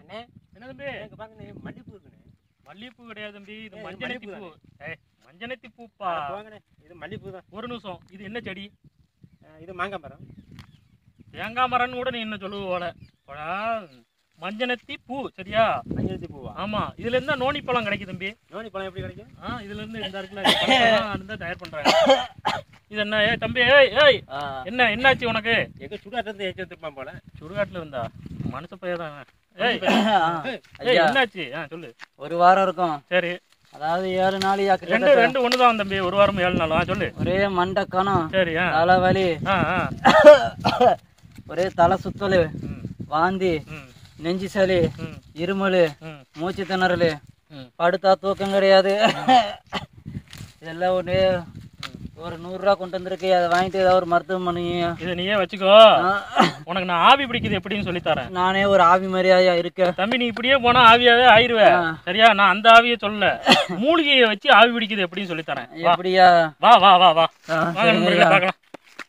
அண்ணே என்ன தம்பி எனக்கு பாருங்கண்ணே மல்லிப்பூ இருக்குண்ணே மல்லிகைப்பூ கிடையாது தம்பி இது ஏய், இது மஞ்சனத்தி மல்லிகைப்பூ பூ ஏய் மஞ்சனத்தி பூப்பா வாங்கண்ணே இது மல்லிப்பூ தான் ஒரு நிமிஷம் இது என்ன செடி அஹ் இது மாங்காய் மரம் தேங்காய் மரம்னு கூட நீ என்ன சொல்லுவ போல போடா, மஞ்சனத்தி பூ சரியா மஞ்சள் பூவா ஆமா இதுல இருந்தா நோனி பழம் கிடைக்கும் தம்பி நோனி பழம் எப்படி கிடைக்கும் ஆ இதுல இருந்து இந்த இருக்குல்ல இந்த பழத்தெல்லாம் இருந்தா தயார் பண்றாங்க இது என்ன ஏய் தம்பி ஏய் ஏய் என்ன என்னாச்சு உனக்கு எங்க சுடாட்டு இருந்து ஏற்றி எடுத்துப்பான் போல சுடுகாட்டுல இருந்தா மனுஷ பையன் தான் ஏய் ஏய் ஐயா என்னாச்சு ஆ சொல்லு ஒரு வாரம் இருக்கும் சரி அதாவது ஏழு நாள் ரெண்டு ரெண்டு ஒண்ணுதான் தம்பி ஒரு வாரம் ஏழு நாள் ஆ சொல்லு ஒரே மண்டை கணம் சரி ஆ தலைவலி ஆ ஆ ஒரே தலை சுத்தல் ம் வாந்தி ம் நெஞ்சு சளி ம் இருமல் ம் மூச்சு திணறல் ம் படுத்தா தூக்கம் கிடையாது இதெல்லாம் ஒன்று ஒரு நூறுரூவா கொண்டு வந்திருக்கு அதை வாங்கிட்டு ஏதாவது ஒரு மருத்துவமனை இதை நீயே வச்சுக்கோ உனக்கு நான் ஆவி பிடிக்குது எப்படின்னு சொல்லி தரேன் நானே ஒரு ஆவி மாதிரியா இருக்க தம்பி நீ இப்படியே போனா ஆவியாவே ஆயிருவ ஆ. சரியா நான் அந்த ஆவியை சொல்லல மூலிகையை வச்சு ஆவி பிடிக்குது எப்படின்னு சொல்லி தரேன் வா எப்படியா வா வா வா வா ஆ, வாங்க சரிங்க நண்பர்களே, ஐயா. பார்க்கலாம்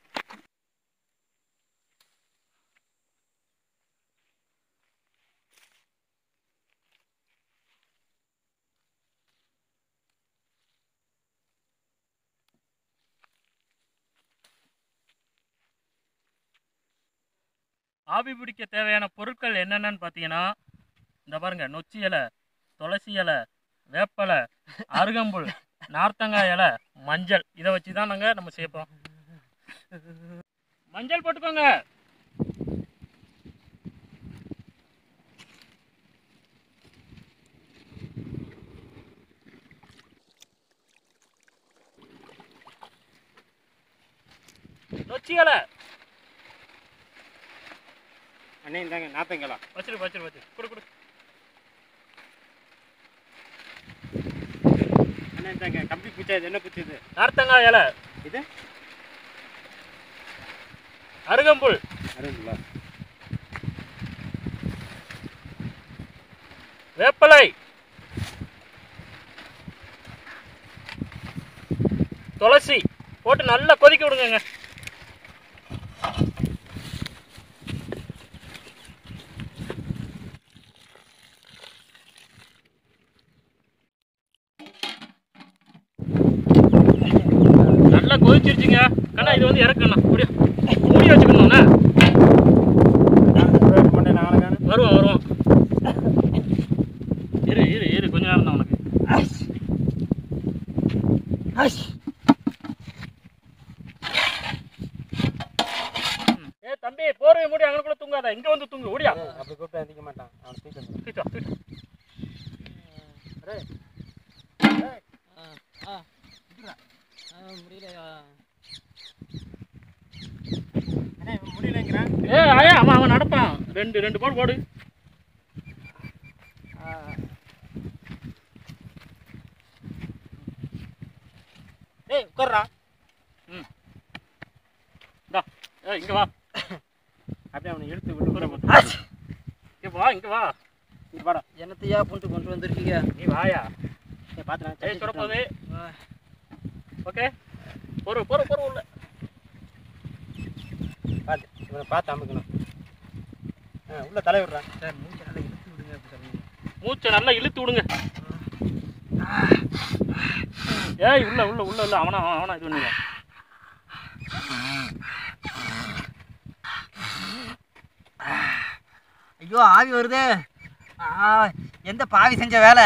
ஆவி பிடிக்க தேவையான பொருட்கள் என்னென்னன்னு பார்த்தீங்கன்னா இந்த பாருங்க நொச்சி இலை துளசி இலை வேப்பலை அருகம்புல் நார்த்தங்காய் இலை மஞ்சள் இதை வச்சு தான் நாங்கள் நம்ம சேர்ப்போம் மஞ்சள் போட்டுக்கோங்க நொச்சி இலை அண்ணே இந்தாங்க நாப்பங்களா வச்சிரு வச்சிரு வச்சிரு கொடு கொடு அண்ணே இந்தாங்க கம்பி பூச்சா இது என்ன பூச்சி இது நார்த்தங்காய் இலை இது அருகம்புல் அருங்களா வேப்பலை துளசி போட்டு நல்லா கொதிக்க விடுங்கங்க நல்லா கொதிச்சிருச்சுங்க கண்ணா இது வந்து இறக்கணும் அப்படியே மூடி வச்சுக்கணும்ண்ணா பண்ண நாளை காணும் வருவான் வருவான் இரு இரு இரு கொஞ்ச நேரம் தான் உனக்கு ஏ தம்பி போர்வை மூடி அங்கனக்குள்ள தூங்காத இங்க வந்து தூங்கு ஓடியா அப்படி கூப்பிட்டு எந்திக்க மாட்டான் அவன் தூக்கி வந்துடும் தூக்கிட்டு வா, தூக்கிட்டு வா. முடியலையா அண்ணே இவன் முடியலைங்கிறான் ஏ ஆயா அவன் அவன் நடப்பான் ரெண்டு ரெண்டு போடு போடு ஏய் உட்கார்றா ம் இந்தா ஏ இங்க வா அப்படியே அவனை இழுத்து விட்டு தூரம் விட்டு போ. இங்க வா இங்க வா இங்க வாடா என்னத்தையா புண்டு கொண்டு வந்திருக்கீங்க நீ வாயா ஏய் பாத்துறேன் ஏய் சுட போகுது ஓகே பொறு பொறு பொறு உள்ள பார்த்து இவனை பார்த்து அமுக்கணும் ஆ உள்ள தலை விடுறான் சார் மூச்சு நல்லா இழுத்து விடுங்க அப்படி சொல்லுங்க மூச்சை நல்லா இழுத்து விடுங்க ஏய் உள்ள உள்ள உள்ள உள்ள அவனா அவனா அவனா இது பண்ணுங்க ஐயோ ஆவி வருதே ஆ, எந்த பாவி செஞ்ச வேலை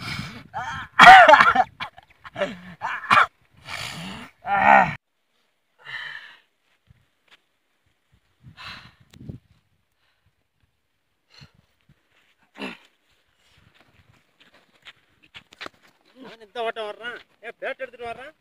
அவன் இந்த ஓட்டம் வர்றான் ஏ பேட் எடுத்துட்டு வர்றான்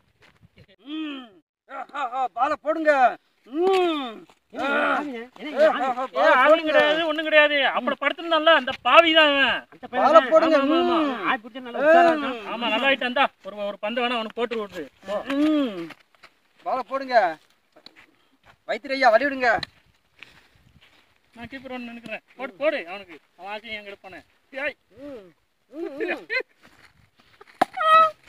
பாலை போடுங்க ம். ஏ ஆளும் கிடையாது ஒண்ணும் கிடையாது அப்படி படுத்திருந்தான்ல அந்த பாவி தான் அவன் அந்த பாலை போடுங்க ஆமா, ஆமா, ம். ஆய் பிடிச்சா நல்லா உஷாரா இருக்கான். ஆமா நல்லா ஆயிட்டு வந்தா ஒரு ஒரு பந்து வேணா அவனுக்கு போட்டு விட்டுரு போ. ம். பாலை போடுங்க வைத்திர ஐயா வழி விடுங்க நான் கீப்பர் ஒன்று நினைக்கிறேன் போடு போடு அவனுக்கு அவன் ஆச்சு எங்க எடுப்பானே ஏய்